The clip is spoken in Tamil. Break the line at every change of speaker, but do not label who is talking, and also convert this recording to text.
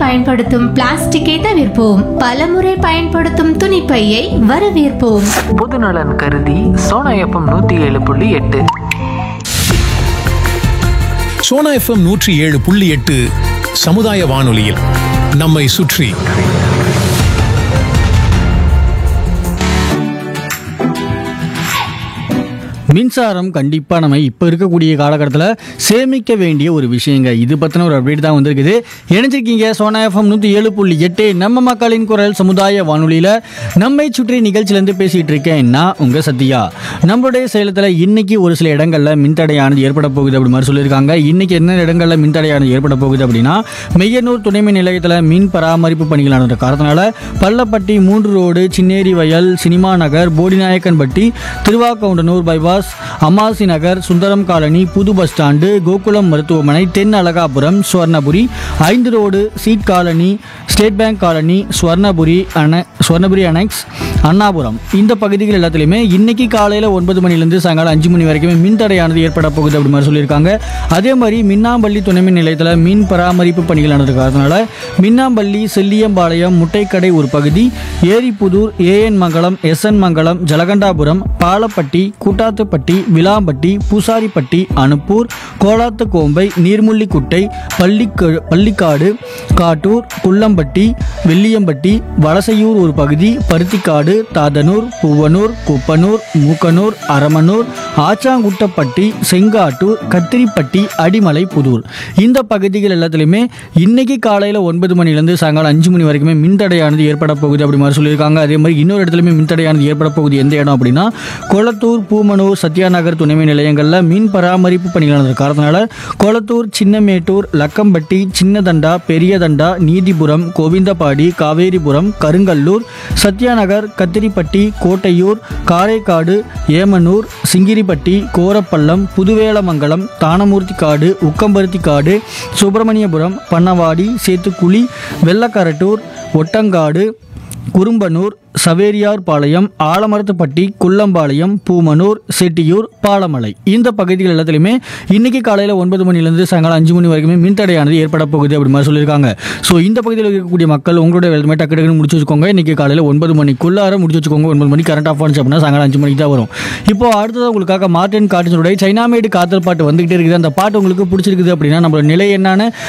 பயன்படுத்தும் பிளாஸ்டிக்கை தவிர்ப்போம் பலமுறை பயன்படுத்தும் துணிப்பையை வரவேற்போம்
பொதுநலன் கருதி சோனா எஃப்எம் நூற்றி ஏழு புள்ளி எட்டு
சோனா எஃப்எம் நூற்றி ஏழு புள்ளி எட்டு சமுதாய வானொலியில் நம்மை சுற்றி
மின்சாரம் கண்டிப்பாக நம்ம இப்போ இருக்கக்கூடிய காலகட்டத்தில் சேமிக்க வேண்டிய ஒரு விஷயங்க இது பற்றின ஒரு அப்டேட் தான் வந்திருக்குது இணைஞ்சிருக்கீங்க சோனா எஃப்எம் நூற்றி ஏழு புள்ளி எட்டு நம்ம மக்களின் குரல் சமுதாய வானொலியில் நம்மை சுற்றி நிகழ்ச்சியிலேருந்து பேசிகிட்டு இருக்கேன் நான் உங்கள் சத்யா நம்மளுடைய சேலத்தில் இன்னைக்கு ஒரு சில இடங்களில் மின்தடையானது ஏற்பட போகுது அப்படி மாதிரி சொல்லியிருக்காங்க இன்னைக்கு என்ன இடங்களில் மின்தடையானது ஏற்பட போகுது அப்படின்னா மெய்யனூர் துணைமின் நிலையத்தில் மின் பராமரிப்பு பணிகள் நடந்த காரணத்தினால பள்ளப்பட்டி மூன்று ரோடு சின்னேரி வயல் cinema Nagar Bodinayakkanpatti Thiruvakkavundanur bypass Ammasi Nagar Sundaram colony புது பஸ் ஸ்டாண்டு கோகுலம் மருத்துவமனை தென் அழகாபுரம் சுவர்ணபுரி ஐந்து road seat colony state bank colony Swarnapuri அன சுவர்ணபுரி அனெக்ஸ் அண்ணாபுரம் இந்த பகுதிகள் எல்லாத்துலேயுமே இன்னைக்கு காலையில் ஒன்பது மணிலேருந்து சாயங்காலம் அஞ்சு மணி வரைக்குமே மின்தடையானது ஏற்பட போகுது அப்படி மாதிரி சொல்லியிருக்காங்க அதே மாதிரி மின்னாம்பள்ளி துணைமின் நிலையத்தில் மின் பராமரிப்பு பணிகள் நடந்த காரணத்தினால மின்னாம்பள்ளி செல்லியம்பாளையம் முட்டைக்கடை ஒரு பகுதி ஏரிப்புதூர் ஏஎன் மங்கலம் எஸ்என் மங்கலம் ஜலகண்டாபுரம் பாலப்பட்டி கூட்டாத்துப்பட்டி விளாம்பட்டி பூசாரிப்பட்டி அனுப்பூர் கோலாத்துக்கோம்பை நீர்முள்ளிக்குட்டை பள்ளிக்க பள்ளிக்காடு காட்டூர் குள்ளம்பட்டி வெள்ளியம்பட்டி வலசையூர் ஒரு பகுதி பருத்திக்காடு தாதனூர் பூவனூர் குப்பனூர் மூக்கனூர் அரமனூர் ஆச்சாங்குட்டப்பட்டி செங்காட்டூர் கத்திரிப்பட்டி அடிமலை புதூர் இந்த பகுதிகள் எல்லாத்துலேயுமே இன்னைக்கு காலையில் ஒன்பது மணிலேருந்து சாயங்காலம் அஞ்சு மணி வரைக்குமே மின்தடையானது ஏற்பட போகுது அப்படி மாதிரி சொல்லியிருக்காங்க அதே மாதிரி இன்னொரு இடத்துலையுமே மின்தடையானது ஏற்பட போகுது எந்த இடம் அப்படின்னா கொளத்தூர் பூமனூர் சத்யாநகர் துணைமின் நிலையங்களில் மின் பராமரிப்பு பணிகள் நடந்த காரணத்தினால கொளத்தூர் சின்னமேட்டூர் லக்கம்பட்டி சின்னதண்டா பெரியதண்டா நீதிபுரம் கோவிந்தபாடி காவேரிபுரம் கருங்கல்லூர் சத்யாநகர் கத்திரிப்பட்டி கோட்டையூர் காரைக்காடு ஏமனூர் சிங்கிரிப்பட்டி கோரப்பள்ளம் புதுவேலமங்கலம் தானமூர்த்தி காடு உக்கம்பருத்தி காடு சுப்பிரமணியபுரம் பண்ணவாடி சேத்துக்குழி வெள்ளக்கரட்டூர் ஒட்டங்காடு குறும்பனூர் சவேரியார் பாளையம் ஆலமரத்துப்பட்டி குள்ளம்பாளையம் பூமனூர் செட்டியூர் பாலமலை இந்த பகுதிகள் எல்லாத்துலேயுமே இன்னைக்கு காலையில் ஒன்பது மணிலேருந்து சாயங்காலம் அஞ்சு மணி வரைக்குமே மின்தடையானது ஏற்பட போகுது அப்படி மாதிரி சொல்லியிருக்காங்க ஸோ இந்த பகுதியில் இருக்கக்கூடிய மக்கள் உங்களுடைய வேலைமே டக்கு டக்குன்னு முடிச்சு வச்சுக்கோங்க இன்னைக்கு காலையில் ஒன்பது மணிக்குள்ளார முடிச்சு வச்சுக்கோங்க ஒன்பது மணி கரண்ட் ஆஃப் ஆனிச்சு அப்படின்னா சாயங்காலம் அஞ்சு மணிக்கு தான் வரும் இப்போ அடுத்தது உங்களுக்காக மார்டின் காட்டினுடைய சைனாமேடு காதல் பாட்டு வந்துகிட்டே இருக்குது அந்த பாட்டு உங்களுக்கு பிடிச்சிருக்குது அப்படின்னா நம்மளோட நிலை என்னன்னு